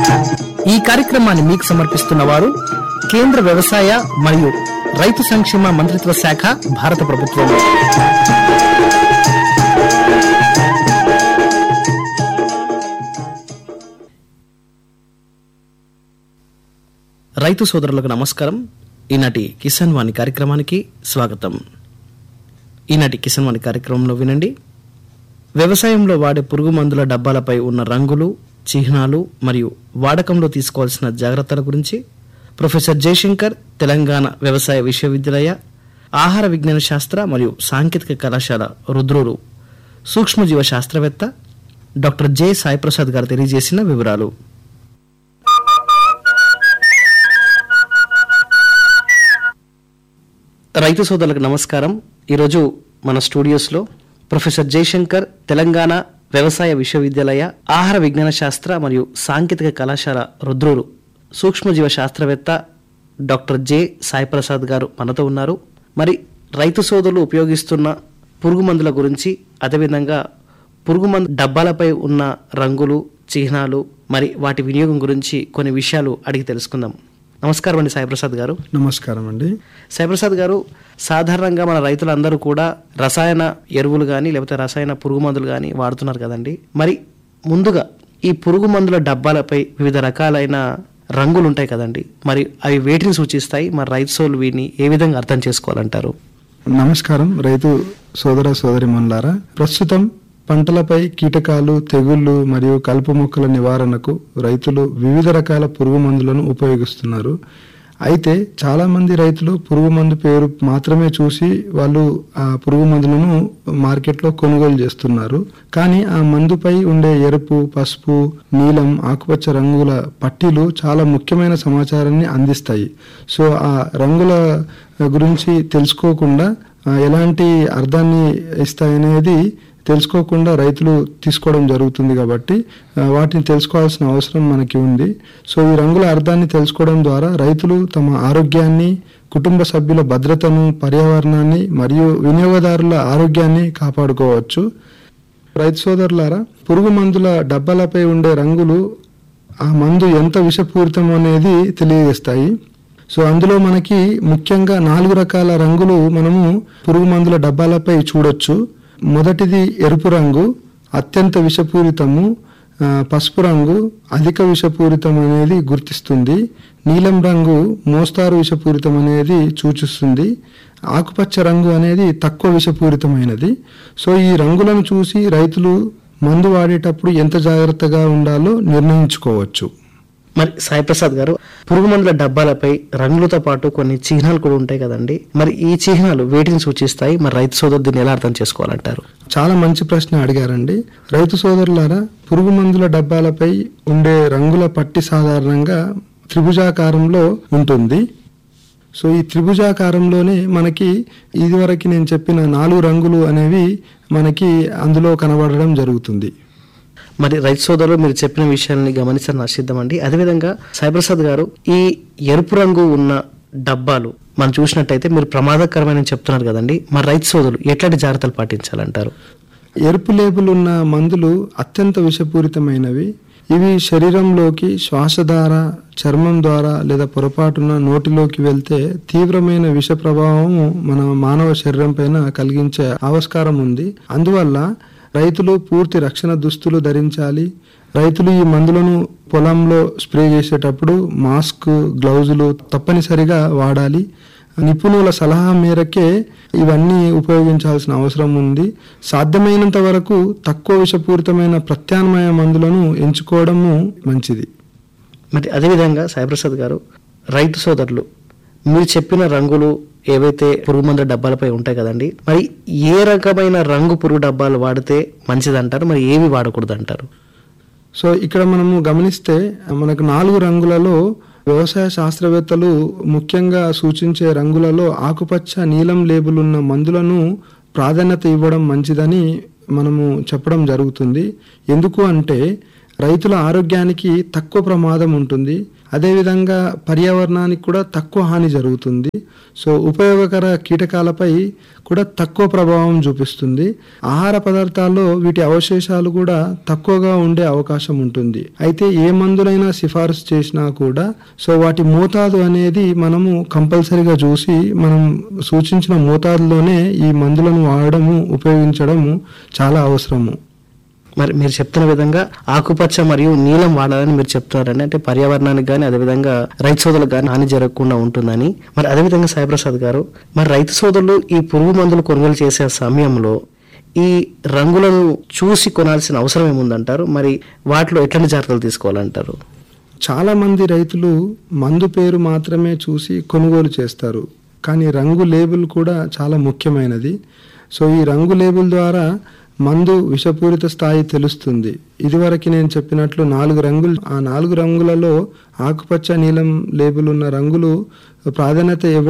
ఈ కార్యక్రమాన్ని మీకు సమర్పిస్తున్న వారు కేంద్ర వ్యవసాయ మరియు రైతు సంక్షేమ మంత్రిత్వ శాఖ భారత ప్రభుత్వం రైతు సోదరులకు నమస్కారం ఈనాటి కిసాన్ వాణి కార్యక్రమానికి స్వాగతం ఈనాటి కిసాన్ వాణి కార్యక్రమంలో వినండి వ్యవసాయంలో వాడే పురుగు మందుల డబ్బాలపై ఉన్న రంగులు చిహ్నాలు మరియు వాడకంలో తీసుకోవాల్సిన జాగ్రత్తల గురించి ప్రొఫెసర్ జయశంకర్ తెలంగాణ వ్యవసాయ విశ్వవిద్యాలయ ఆహార విజ్ఞాన శాస్త్ర మరియు సాంకేతిక కళాశాల రుద్రూరు సూక్ష్మజీవ శాస్త్రవేత్త డాక్టర్ జె సాయిప్రసాద్ గారు తెలియజేసిన వివరాలు రైతు సోదరులకు నమస్కారం ఈరోజు మన స్టూడియోస్లో ప్రొఫెసర్ జయశంకర్ తెలంగాణ వ్యవసాయ విశ్వవిద్యాలయ ఆహార విజ్ఞాన శాస్త్ర మరియు సాంకేతిక కళాశాల రుద్రూరు సూక్ష్మజీవ శాస్త్రవేత్త డాక్టర్ జె సాయిప్రసాద్ గారు మనతో ఉన్నారు మరి రైతు సోదరులు ఉపయోగిస్తున్న పురుగు మందుల గురించి అదేవిధంగా పురుగు మందు డబ్బాలపై ఉన్న రంగులు చిహ్నాలు మరి వాటి వినియోగం గురించి కొన్ని విషయాలు అడిగి తెలుసుకుందాం నమస్కారం అండి సాయిప్రసాద్ గారు నమస్కారం అండి సాయిప్రసాద్ గారు సాధారణంగా మన రైతులందరూ కూడా రసాయన ఎరువులు కానీ లేకపోతే రసాయన పురుగు మందులు కానీ వాడుతున్నారు కదండి మరి ముందుగా ఈ పురుగు మందుల డబ్బాలపై వివిధ రకాలైన రంగులు ఉంటాయి కదండి మరి అవి వేటిని సూచిస్తాయి మరి రైతు సోలు వీటిని ఏ విధంగా అర్థం చేసుకోవాలంటారు నమస్కారం రైతు సోదర సోదరి మనులారా ప్రస్తుతం పంటలపై కీటకాలు తెగుళ్లు మరియు కలుపు మొక్కల నివారణకు రైతులు వివిధ రకాల పురుగు మందులను ఉపయోగిస్తున్నారు అయితే చాలా మంది రైతులు పురుగు మందు పేరు మాత్రమే చూసి వాళ్ళు ఆ పురుగు మందులను మార్కెట్లో కొనుగోలు చేస్తున్నారు కానీ ఆ మందుపై ఉండే ఎరుపు పసుపు నీలం ఆకుపచ్చ రంగుల పట్టీలు చాలా ముఖ్యమైన సమాచారాన్ని అందిస్తాయి సో ఆ రంగుల గురించి తెలుసుకోకుండా ఆ, ఎలాంటి అర్థాన్ని ఇస్తాయనేది తెలుసుకోకుండా రైతులు తీసుకోవడం జరుగుతుంది కాబట్టి ఆ, వాటిని తెలుసుకోవాల్సిన అవసరం మనకి ఉంది సో ఈ రంగుల అర్థాన్ని తెలుసుకోవడం ద్వారా రైతులు తమ ఆరోగ్యాన్ని కుటుంబ సభ్యుల భద్రతను పర్యావరణాన్ని మరియు వినియోగదారుల ఆరోగ్యాన్ని కాపాడుకోవచ్చు రైతు సోదరులారా పురుగు మందుల డబ్బాలపై ఉండే రంగులు ఆ మందు ఎంత విషపూరితం అనేది తెలియజేస్తాయి సో అందులో మనకి ముఖ్యంగా నాలుగు రకాల రంగులు మనము పురుగు మందుల డబ్బాలపై చూడొచ్చు మొదటిది ఎరుపు రంగు అత్యంత విషపూరితము ఆ, పసుపు రంగు అధిక విషపూరితం అనేది గుర్తిస్తుంది నీలం రంగు మోస్తారు విషపూరితం అనేది సూచిస్తుంది ఆకుపచ్చ రంగు అనేది తక్కువ విషపూరితమైనది సో ఈ రంగులను చూసి రైతులు మందు వాడేటప్పుడు ఎంత జాగ్రత్తగా ఉండాలో నిర్ణయించుకోవచ్చు మరి సాయిప్రసాద్ గారు పురుగు మందుల డబ్బాలపై రంగులతో పాటు కొన్ని చిహ్నాలు కూడా ఉంటాయి కదండి మరి ఈ చిహ్నాలు వేటిని సూచిస్తాయి మరి రైతు సోదరు దీన్ని ఎలా అర్థం చేసుకోవాలంటారు చాలా మంచి ప్రశ్న అడిగారండి రైతు సోదరులారా పురుగు మందుల డబ్బాలపై ఉండే రంగుల పట్టి సాధారణంగా త్రిభుజాకారంలో ఉంటుంది సో ఈ త్రిభుజాకారంలోనే మనకి ఇదివరకు నేను చెప్పిన నాలుగు రంగులు అనేవి మనకి అందులో కనబడడం జరుగుతుంది మరి రైతు సోదరులు మీరు చెప్పిన విషయాన్ని గమనించడం నశిద్దామండి అదేవిధంగా సాయిప్రసాద్ గారు ఈ ఎరుపు రంగు ఉన్న డబ్బాలు మనం చూసినట్టయితే మీరు ప్రమాదకరమైన చెప్తున్నారు కదండి మరి రైతు సోదరులు ఎట్లాంటి జాగ్రత్తలు పాటించాలంటారు ఎరుపు లేబుల్ ఉన్న మందులు అత్యంత విషపూరితమైనవి ఇవి శరీరంలోకి శ్వాస ద్వారా చర్మం ద్వారా లేదా పొరపాటున నోటిలోకి వెళ్తే తీవ్రమైన విష ప్రభావం మన మానవ శరీరం పైన కలిగించే ఆవిష్కారం ఉంది అందువల్ల రైతులు పూర్తి రక్షణ దుస్తులు ధరించాలి రైతులు ఈ మందులను పొలంలో స్ప్రే చేసేటప్పుడు మాస్క్ గ్లౌజులు తప్పనిసరిగా వాడాలి నిపుణుల సలహా మేరకే ఇవన్నీ ఉపయోగించాల్సిన అవసరం ఉంది సాధ్యమైనంత వరకు తక్కువ విషపూరితమైన ప్రత్యామ్నాయ మందులను ఎంచుకోవడము మంచిది మరి అదేవిధంగా సాయిప్రసాద్ గారు రైతు సోదరులు మీరు చెప్పిన రంగులు ఏవైతే పురుగు మందుల డబ్బాలపై ఉంటాయి కదండి మరి ఏ రకమైన రంగు పురుగు డబ్బాలు వాడితే మంచిదంటారు మరి ఏవి వాడకూడదు అంటారు సో ఇక్కడ మనము గమనిస్తే మనకు నాలుగు రంగులలో వ్యవసాయ శాస్త్రవేత్తలు ముఖ్యంగా సూచించే రంగులలో ఆకుపచ్చ నీలం లేబుల్ ఉన్న మందులను ప్రాధాన్యత ఇవ్వడం మంచిదని మనము చెప్పడం జరుగుతుంది ఎందుకు అంటే రైతుల ఆరోగ్యానికి తక్కువ ప్రమాదం ఉంటుంది అదేవిధంగా పర్యావరణానికి కూడా తక్కువ హాని జరుగుతుంది సో ఉపయోగకర కీటకాలపై కూడా తక్కువ ప్రభావం చూపిస్తుంది ఆహార పదార్థాల్లో వీటి అవశేషాలు కూడా తక్కువగా ఉండే అవకాశం ఉంటుంది అయితే ఏ మందులైనా సిఫారసు చేసినా కూడా సో వాటి మోతాదు అనేది మనము కంపల్సరిగా చూసి మనం సూచించిన మోతాదులోనే ఈ మందులను వాడడము ఉపయోగించడము చాలా అవసరము మరి మీరు చెప్తున్న విధంగా ఆకుపచ్చ మరియు నీలం వాడాలని మీరు చెప్తున్నారండి అంటే పర్యావరణానికి కానీ అదేవిధంగా రైతు సోదరులకు కానీ హాని జరగకుండా ఉంటుందని మరి అదేవిధంగా సాయిప్రసాద్ గారు మరి రైతు సోదరులు ఈ పురుగు మందులు కొనుగోలు చేసే సమయంలో ఈ రంగులను చూసి కొనాల్సిన అవసరం ఏముందంటారు మరి వాటిలో ఎట్లాంటి జాగ్రత్తలు తీసుకోవాలంటారు చాలా మంది రైతులు మందు పేరు మాత్రమే చూసి కొనుగోలు చేస్తారు కానీ రంగు లేబుల్ కూడా చాలా ముఖ్యమైనది సో ఈ రంగు లేబుల్ ద్వారా మందు విషపూరిత స్థాయి తెలుస్తుంది ఇదివరకు నేను చెప్పినట్లు నాలుగు రంగులు ఆ నాలుగు రంగులలో ఆకుపచ్చ నీలం లేబుల్ ఉన్న రంగులు ప్రాధాన్యత ఇవ్వ